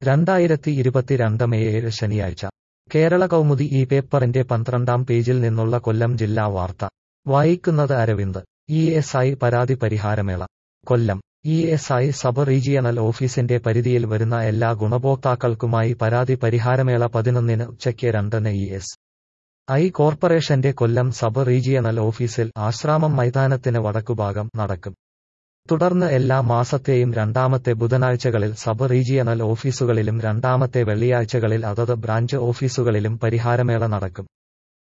രണ്ടായിരത്തി ഇരുപത്തിരണ്ട് മെയ് ഏഴ് ശനിയാഴ്ച കേരള കൗമുദി ഈ പേപ്പറിന്റെ പന്ത്രണ്ടാം പേജിൽ നിന്നുള്ള കൊല്ലം ജില്ലാ വാർത്ത വായിക്കുന്നത് അരവിന്ദ് ഇ എസ് ഐ പരാതി പരിഹാരമേള Kollam E S I sub regional ഓഫീസിന്റെ പരിധിയിൽ വരുന്ന എല്ലാ ഗുണഭോക്താക്കൾക്കുമായി പരാതി പരിഹാരമേള പതിനൊന്നിന് ഉച്ചയ്ക്ക് രണ്ടിന് ഇ എസ് ഐ കോർപ്പറേഷന്റെ കൊല്ലം സബ് റീജിയണൽ ഓഫീസിൽ ആശ്രാമം മൈതാനത്തിന് വടക്കുഭാഗം നടക്കും തുടർന്ന് എല്ലാ മാസത്തെയും രണ്ടാമത്തെ ബുധനാഴ്ചകളിൽ സബ് റീജിയണൽ ഓഫീസുകളിലും രണ്ടാമത്തെ വെള്ളിയാഴ്ചകളിൽ അതത് ബ്രാഞ്ച് ഓഫീസുകളിലും പരിഹാരമേള നടക്കും